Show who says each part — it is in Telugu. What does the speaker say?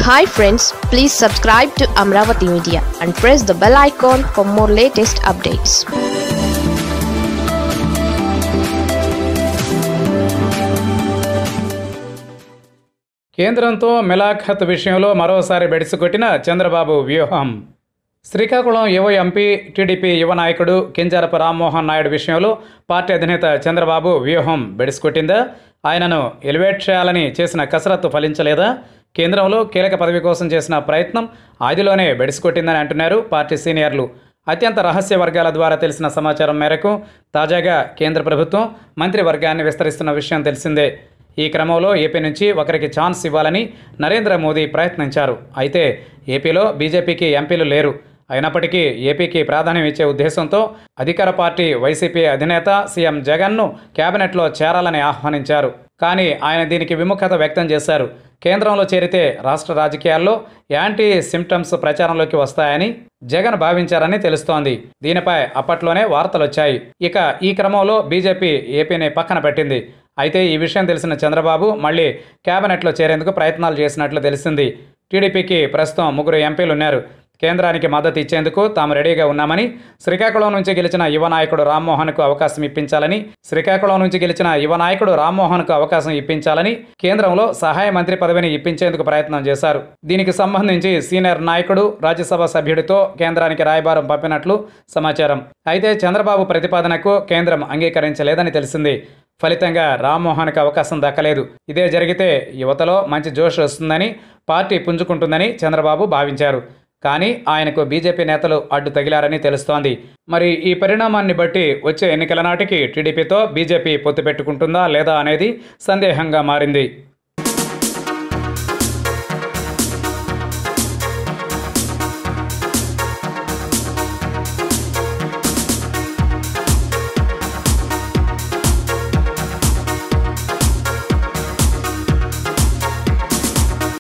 Speaker 1: hi friends please subscribe to Amaravati media and press the bell icon for more latest updates
Speaker 2: కేంద్రంతో మిలాఖత్ విషయంలో మరోసారి బెడిసికొట్టిన చంద్రబాబు వ్యూహం శ్రీకాకుళం యువ ఎంపీ టీడీపీ యువ నాయకుడు కింజారపు రామ్మోహన్ నాయుడు విషయంలో పార్టీ అధినేత చంద్రబాబు వ్యూహం బెడిసికొట్టిందా ఆయనను ఎలివేట్ చేయాలని చేసిన కసరత్తు ఫలించలేదా కేంద్రంలో కీలక పదవి కోసం చేసిన ప్రయత్నం ఆదిలోనే బెడిసికొట్టిందని అంటున్నారు పార్టీ సీనియర్లు అత్యంత రహస్య వర్గాల ద్వారా తెలిసిన సమాచారం మేరకు తాజాగా కేంద్ర ప్రభుత్వం మంత్రివర్గాన్ని విస్తరిస్తున్న విషయం తెలిసిందే ఈ క్రమంలో ఏపీ నుంచి ఒకరికి ఛాన్స్ ఇవ్వాలని నరేంద్ర మోదీ ప్రయత్నించారు అయితే ఏపీలో బీజేపీకి ఎంపీలు లేరు అయినప్పటికీ ఏపీకి ప్రాధాన్యం ఇచ్చే ఉద్దేశంతో అధికార పార్టీ వైసీపీ అధినేత సీఎం జగన్ను కేబినెట్లో చేరాలని ఆహ్వానించారు కానీ ఆయన దీనికి విముఖత వ్యక్తం చేశారు కేంద్రంలో చేరితే రాష్ట్ర రాజకీయాల్లో యాంటీ సిమ్టమ్స్ ప్రచారంలోకి వస్తాయని జగన్ భావించారని తెలుస్తోంది దీనిపై అప్పట్లోనే వార్తలొచ్చాయి ఇక ఈ క్రమంలో బీజేపీ ఏపీని పక్కన పెట్టింది అయితే ఈ విషయం తెలిసిన చంద్రబాబు మళ్ళీ కేబినెట్లో చేరేందుకు ప్రయత్నాలు చేసినట్లు తెలిసింది టీడీపీకి ప్రస్తుతం ముగ్గురు ఎంపీలు ఉన్నారు కేంద్రానికి మద్దతు ఇచ్చేందుకు తాము రెడీగా ఉన్నామని శ్రీకాకుళం నుంచి గెలిచిన యువ నాయకుడు రామ్మోహన్కు అవకాశం ఇప్పించాలని శ్రీకాకుళం నుంచి గెలిచిన యువ నాయకుడు రామ్మోహన్కు అవకాశం ఇప్పించాలని కేంద్రంలో సహాయ మంత్రి పదవిని ఇప్పించేందుకు ప్రయత్నం చేశారు దీనికి సంబంధించి సీనియర్ నాయకుడు రాజ్యసభ సభ్యుడితో కేంద్రానికి రాయబారం పంపినట్లు సమాచారం అయితే చంద్రబాబు ప్రతిపాదనకు కేంద్రం అంగీకరించలేదని తెలిసింది ఫలితంగా రామ్మోహన్కి అవకాశం దక్కలేదు ఇదే జరిగితే యువతలో మంచి జోష్ వస్తుందని పార్టీ పుంజుకుంటుందని చంద్రబాబు భావించారు కానీ ఆయనకు బీజేపీ నేతలు అడ్డు తగిలారని తెలుస్తోంది మరి ఈ పరిణామాన్ని బట్టి వచ్చే ఎన్నికల నాటికి టీడీపీతో బీజేపీ పొత్తు పెట్టుకుంటుందా లేదా అనేది సందేహంగా మారింది